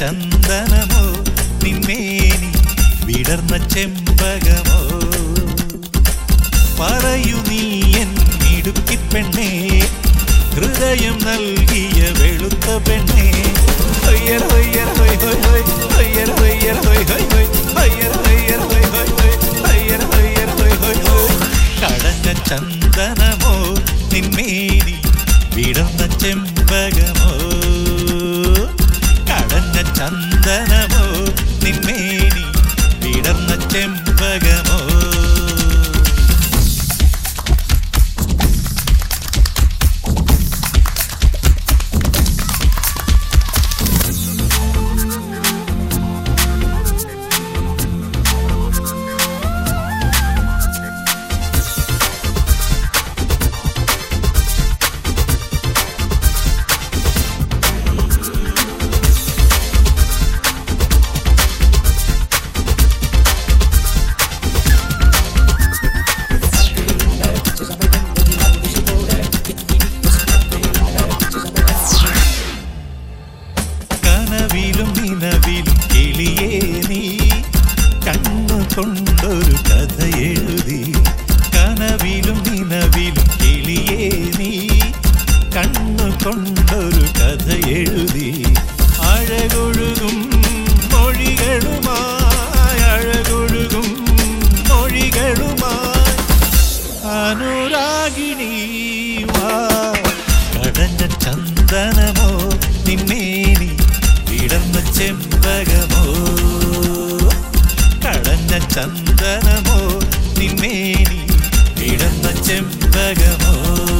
ചന്ദനമോ നിന്മേനി വിടർന്ന ചെമ്പകമോ പറയൂ നീ എൻ മിടുക്കി പെണ്ണേ ഹൃദയം നൽകിയ വെളുത്ത പെണ്ണേ ഹൊയ്യർ ഹൊയ്യർ ഹൊയ് ഹൊയ് ഹൊയ് ഹൊയ്യർ ഹൊയ്യർ ഹൊയ് ഹൊയ് ഹൊയ് ഹൊയ്യർ ഹൊയ്യർ ഹൊയ് ഹൊയ് ഹൊയ് ഹൊയ്യർ ഹൊയ്യർ ഹൊയ് ഹൊയ് ഹൊയ് കടഞ്ഞ ചന്ദനമോ നിന്മേനി വിടർന്ന ചെമ്പകമോ കടഞ്ഞ ചന്ദനമോ നിന്മേനി വിടർന്ന ചെമ്പകമോ കനവിലും നിലവിലും കിളിയേ നീ കണ്ണു കൊണ്ടൊരു കഥ എഴുതി കനവിലും നിലവിലും കിളിയേ നീ കണ്ണു കൊണ്ടൊരു കഥ എഴുതി അഴകൊഴുകും മൊഴികളുമായി അഴകൊഴുകും മൊഴികളുമായി അനുരാഗിണി വാ കടഞ്ഞ ചന്ദനമോ നിന്നേനി വിടർന്ന ചെമ്പകമോ കടഞ്ഞ ചന്ദനമോ നിന്നേനി വിടർന്ന ചെമ്പകമോ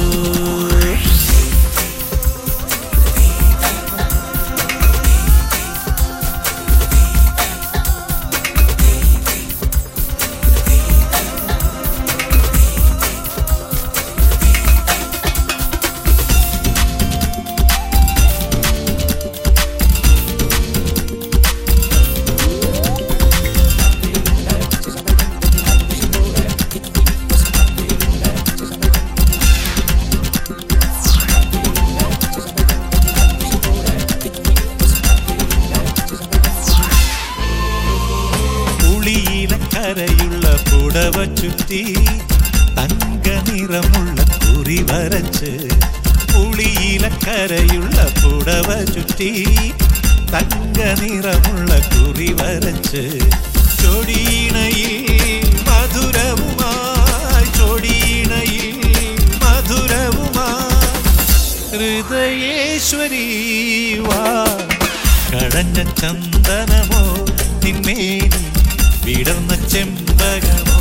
പുളിയിലക്കരയുള്ള പുടവ ചുറ്റി തങ്ക നിറമുള്ള കുറി വരച്ച് പുളിയിലക്കരയുള്ള പുടവ ചുറ്റി തങ്ക നിറമുള്ള കുറി വരച്ച് ചൊടിയിണയിൽ മധുരവുമായി ചൊടിയിണയിൽ മധുരവുമായി ഹൃദയേശ്വരി വാ കടഞ്ഞ ചന്ദനമോ നിന്മേനി വിടർന്ന ചെമ്പകമോ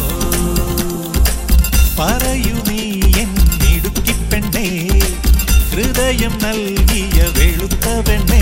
പറയൂ നീ എൻ മിടുക്കി പെണ്ണേ ഹൃദയം നൽകിയ വെളുത്ത പെണ്ണേ